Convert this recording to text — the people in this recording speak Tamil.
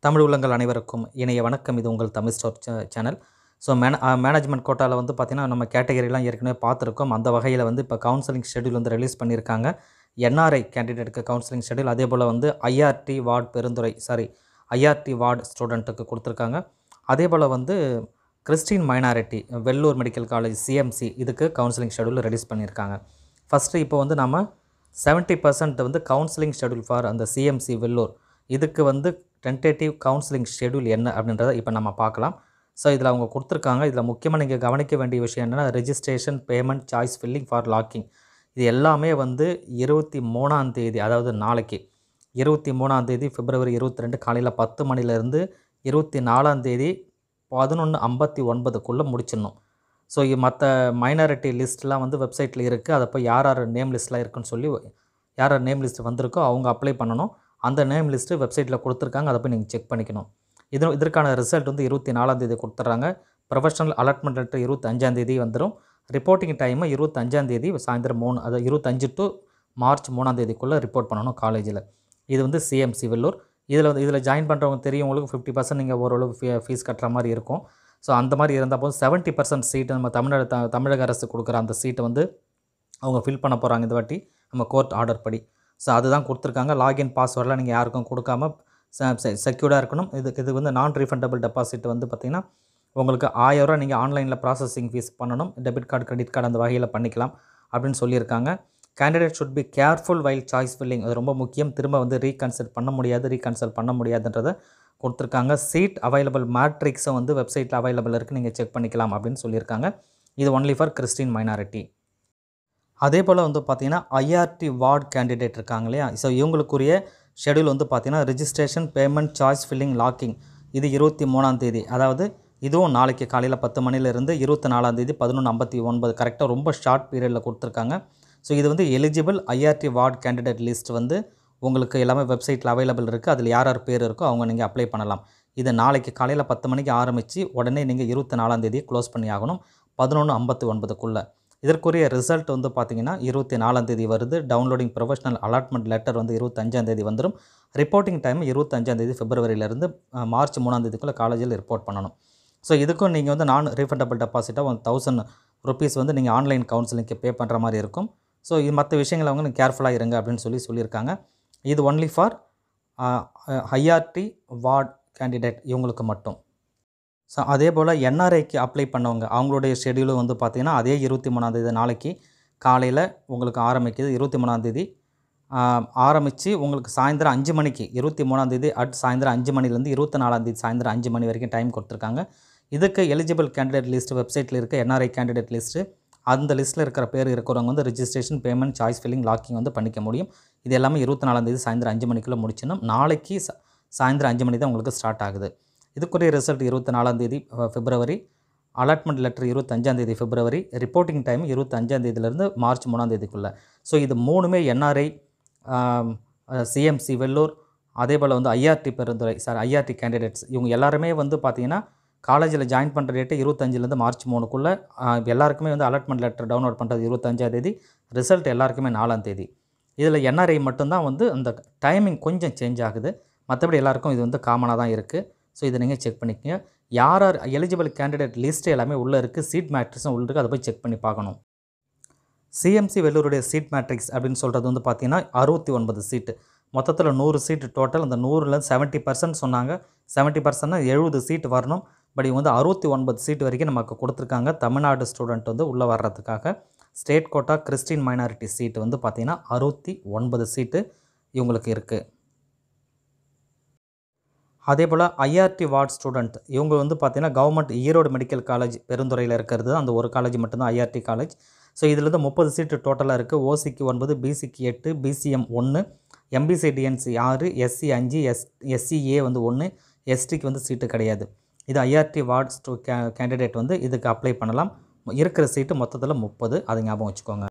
தமிழ் உள்ளங்கள் அனைவருக்கும் இணைய வணக்கம் இது உங்கள் தமிழ் ஸ்டோர் சே- சேனல் ஸோ மேன மேனேஜ்மெண்ட் கோட்டாவில் வந்து பார்த்திங்கன்னா நம்ம கேட்டகரிலாம் ஏற்கனவே பார்த்துருக்கோம் அந்த வகையில் வந்து இப்போ கவுன்சிலிங் ஷெட்யூல் வந்து ரிலீஸ் பண்ணியிருக்காங்க என்ஆர்ஐ கேண்டிடேட்டுக்கு கவுன்சிலிங் ஷெட்யூல் அதே போல் வந்து IRT ward Perundurai sorry IRT ward ஸ்டூடெண்ட்டுக்கு கொடுத்துருக்காங்க அதே போல் வந்து Christian minority Vellore medical college CMC இதுக்கு கவுன்சிலிங் ஷெட்யூல் ரிலீஸ் பண்ணியிருக்காங்க ஃபஸ்ட்டு இப்போ வந்து நம்ம 70% பர்சன்ட் வந்து கவுன்சிலிங் ஷெட்யூல் ஃபார் அந்த சிஎம்சி வெள்ளூர் இதுக்கு வந்து டென்டேட்டிவ் கவுன்சிலிங் ஷெட்யூல் என்ன அப்படின்றத இப்போ நம்ம பார்க்கலாம் ஸோ இதில் அவங்க கொடுத்துருக்காங்க இதில் முக்கியமாக நீங்கள் கவனிக்க வேண்டிய விஷயம் என்னென்னா registration payment choice filling for locking இது எல்லாமே வந்து இருபத்தி மூணாம் தேதி அதாவது நாளைக்கு இருபத்தி மூணாம் தேதி பிப்ரவரி இருபத்தி ரெண்டு காலையில் பத்து மணிலேருந்து இருபத்தி நாலாம் தேதி பதினொன்று ஐம்பத்தி ஒன்பதுக்குள்ளே முடிச்சிடணும் ஸோ மற்ற மைனாரிட்டி லிஸ்ட்லாம் வந்து வெப்சைட்டில் இருக்குது அதை போய் யார் யார் நேம் லிஸ்ட்லாம் இருக்குன்னு சொல்லி யார் யார் நேம் லிஸ்ட் வந்திருக்கோ அவங்க அப்ளை பண்ணணும் அந்த நேம் லிஸ்ட்டு வெப்சைட்டில் கொடுத்துருக்காங்க அதை போய் நீங்கள் செக் பண்ணிக்கணும் இது இதற்கான ரிசல்ட் வந்து இருபத்தி நாலாம் தேதி கொடுத்துட்றாங்க ப்ரொஃபஷனல் அலாட்மெண்ட் லெட்டர் இருபத்தஞ்சாம் தேதி வந்துடும் ரிப்போர்ட்டிங் டைமு இருபத்தஞ்சாம் தேதி சாயந்தரம் மூணு அது இருபத்தஞ்சு டு மார்ச் மூணாம் தேதிக்குள்ளே ரிப்போர்ட் பண்ணணும் காலேஜில் இது வந்து சிஎம்சி வெள்ளூர் இதில் வந்து இதில் ஜாயின் பண்ணுறவங்க தெரியும் உங்களுக்கு ஃபிஃப்டி பர்சன்ட் நீங்கள் ஓரளவு ஃபீ ஃபீஸ் கட்டுற மாதிரி இருக்கும் ஸோ அந்த மாதிரி இருந்தால் போதும் செவன்ட்டி பர்சன்ட் சீட்டு நம்ம தமிழக த தமிழக அரசு கொடுக்குற அந்த சீட்டை வந்து அவங்க ஃபில் பண்ண போகிறாங்க இந்த வாட்டி நம்ம கோர்ட் ஆர்டர் படி ஸோ அதுதான் கொடுத்துருக்காங்க லாகின் பாஸ்வேர்டெலாம் நீங்கள் யாருக்கும் கொடுக்காம செக்யூர்டாக இருக்கணும் இதுக்கு இது வந்து நான் ரீஃபண்டபிள் டெபாசிட் வந்து பார்த்திங்கன்னா உங்களுக்கு ஆயிரரூவா நீங்கள் ஆன்லைனில் ப்ராசஸிங் ஃபீஸ் பண்ணணும் டெபிட் கார்டு கிரெடிட் கார்டு அந்த வகையில் பண்ணிக்கலாம் அப்படின்னு சொல்லியிருக்காங்க candidate should be careful while choice filling அது ரொம்ப முக்கியம் திரும்ப வந்து ரீகன்சல்ட் பண்ண முடியாது ரீகன்சல்ட் பண்ண முடியாதுன்றதை கொடுத்துருக்காங்க சீட் அவைலபிள் மேட்ரிக்ஸும் வந்து வெப்சைட்டில் அவைலபிள் இருக்குது நீங்கள் செக் பண்ணிக்கலாம் அப்படின்னு சொல்லியிருக்காங்க இது ஒன்லி ஃபார் கிறிஸ்டின் மைனாரிட்டி அதே போல் வந்து பார்த்தீங்கன்னா ஐஆர்டி வார்டு கேண்டிடேட் இருக்காங்க இல்லையா ஸோ இவங்களுக்குரிய ஷெடியூல் வந்து பார்த்தீங்கன்னா registration payment choice filling locking இது இருபத்தி மூணாம் தேதி அதாவது இதுவும் நாளைக்கு காலையில் பத்து மணிலேருந்து இருபத்தி நாலாம் தேதி பதினொன்று ஐம்பத்தி ஒன்பது கரெக்டாக ரொம்ப ஷார்ட் பீரியடில் கொடுத்துருக்காங்க ஸோ இது வந்து eligible IRT ward candidate list வந்து உங்களுக்கு எல்லாமே வெப்சைட்டில் அவைலபிள் இருக்குது அதில் யார் யார் பேர் இருக்கோ அவங்க நீங்கள் அப்ளை பண்ணலாம் இது நாளைக்கு காலையில் பத்து மணிக்கு ஆரம்பித்து உடனே நீங்கள் இருபத்தி நாலாம் தேதி க்ளோஸ் பண்ணி ஆகணும் பதினொன்று ஐம்பத்தி ஒன்பதுக்குள்ளே இதற்குரிய ரிசல்ட் வந்து பார்த்தீங்கன்னா இருபத்தி நாலாம் தேதி வருது டவுன்லோடிங் ப்ரொஃபஷனல் அலாட்மெண்ட் லெட்டர் வந்து இருபத்தஞ்சாம் தேதி வந்துடும் ரிப்போர்ட்டிங் டைம் இருபத்தஞ்சாம் தேதி பிப்ரவரியிலேருந்து மார்ச் மூணாம் தேதிக்குள்ளே காலேஜில் ரிப்போர்ட் பண்ணணும் ஸோ இதுக்கும் நீங்கள் வந்து நான் ரீஃபண்டபிள் டெபாசிட்டாக ஒன் தௌசண்ட் ருபீஸ் வந்து நீங்கள் ஆன்லைன் கவுன்சிலிங்க்கு பே பண்ணுற மாதிரி இருக்கும் ஸோ இது மற்ற விஷயங்கள் அவங்க நீங்கள் கேர்ஃபுல்லாக இருங்க அப்படின்னு சொல்லி சொல்லியிருக்காங்க இது only for IRT ward candidate இவங்களுக்கு மட்டும் ஸோ அதே போல் என்ஆர்ஐக்கு அப்ளை பண்ணவங்க அவங்களுடைய ஷெடியூலும் வந்து பார்த்திங்கன்னா அதே இருபத்தி மூணாந்தேதி நாளைக்கு காலையில் உங்களுக்கு ஆரம்பிக்குது இருபத்தி மூணாந்தேதி ஆரம்பித்து உங்களுக்கு சாயந்தரம் அஞ்சு மணிக்கு இருபத்தி மூணாந்தேதி அட் சாயந்தரம் அஞ்சு மணிலேருந்து இருபத்தி நாலாந்தேதி சாயந்தரம் அஞ்சு மணி வரைக்கும் டைம் கொடுத்துருக்காங்க இதுக்கு எலிஜிபிள் கேண்டிடேட் லிஸ்ட் வெப்சைட்டில் இருக்க என்ஆர்ஐ கேண்டிடேட் லிஸ்ட்டு அந்த லிஸ்ட்டில் இருக்கிற பேர் இருக்கிறவங்க வந்து registration payment choice filling locking வந்து பண்ணிக்க முடியும் இது எல்லாமே இருபத்தி நாலாந்தேதி சாயந்தரம் அஞ்சு மணிக்குள்ளே முடிச்சிடணும் நாளைக்கு சா- சாயந்தரம் அஞ்சு மணி தான் உங்களுக்கு ஸ்டார்ட் ஆகுது இதுக்குரிய ரிசல்ட் இருபத்தி நாலாந்தேதி பிப்ரவரி அலாட்மெண்ட் லெட்டர் இருபத்தஞ்சாந்தேதி பிப்ரவரி ரிப்போர்ட்டிங் டைம் இருபத்தஞ்சாந்தேதியிலேருந்து மார்ச் மூணாந்தேதிக்குள்ளே ஸோ இது மூணுமே என்ஆர்ஐ சிஎம்சி வெள்ளூர் அதே போல் வந்து IRT Perundurai sir IRT candidates இவங்க எல்லாருமே வந்து பார்த்தீங்கன்னா காலேஜில் ஜாயின் பண்ணுற டேட்டு இருபத்தஞ்சிலேருந்து மார்ச் மூணுக்குள்ளே எல்லாருக்குமே வந்து அலாட்மெண்ட் லெட்டர் டவுன்லோட் பண்ணுறது இருபத்தஞ்சாம் தேதி ரிசல்ட் எல்லாருக்குமே நாலாம் தேதி இதில் என்ஆர்ஐ மட்டும்தான் வந்து அந்த டைமிங் கொஞ்சம் சேஞ்ச் ஆகுது மற்றபடி எல்லாருக்கும் இது வந்து காமனாக தான் இருக்குது ஸோ இதை நீங்கள் செக் பண்ணிக்கங்க யார் யார் எலிஜிபிள் கேண்டிடேட் லிஸ்ட் எல்லாமே உள்ளே இருக்குது சீட் மேட்ரிக்ஸும் உள்ள இருக்குது அதை போய் செக் பண்ணி பார்க்கணும் சிஎம்சி வெள்ளூருடைய சீட் மேட்ரிக்ஸ் அப்படின்னு சொல்கிறது வந்து பார்த்தீங்கன்னா அறுபத்தி ஒன்பது சீட்டு மொத்தத்தில் நூறு சீட்டு டோட்டல் அந்த நூறில் செவன்ட்டி பர்சன்ட் சொன்னாங்க செவன்ட்டி பர்சன்ட்னா எழுபது சீட் வரணும் பட் இவங்க வந்து அறுபத்தி ஒன்பது சீட் வரைக்கும் நமக்கு கொடுத்துருக்காங்க தமிழ்நாடு ஸ்டூடெண்ட் வந்து உள்ளே வர்றதுக்காக state quota Christian minority seat வந்து பார்த்திங்கன்னா அறுபத்தி ஒன்பது சீட்டு இவங்களுக்கு இருக்குது அதே போல் ஐஆர்டி வார்டு ஸ்டூடெண்ட் இவங்க வந்து பார்த்தீங்கன்னா கவர்மெண்ட் ஈரோடு மெடிக்கல் காலேஜ் பெருந்துறையில் இருக்கிறது அந்த ஒரு காலேஜ் மட்டும்தான் ஐஆர்டி காலேஜ் ஸோ இதில் முப்பது சீட்டு டோட்டலாக இருக்குது ஓசிக்கு ஒன்பது பிசிக்கு எட்டு பிசிஎம் ஒன்று எம்பிசி டிஎன்சி ஆறு எஸ்சி அஞ்சு எஸ் எஸ்சிஏ வந்து ஒன்று எஸ்டிக்கு வந்து சீட்டு கிடையாது இது ஐஆர்டி வார்டு ஸ்டூ கே கேண்டிடேட் வந்து இதுக்கு அப்ளை பண்ணலாம் இருக்கிற சீட்டு மொத்தத்தில் முப்பது அதை ஞாபகம் வச்சுக்கோங்க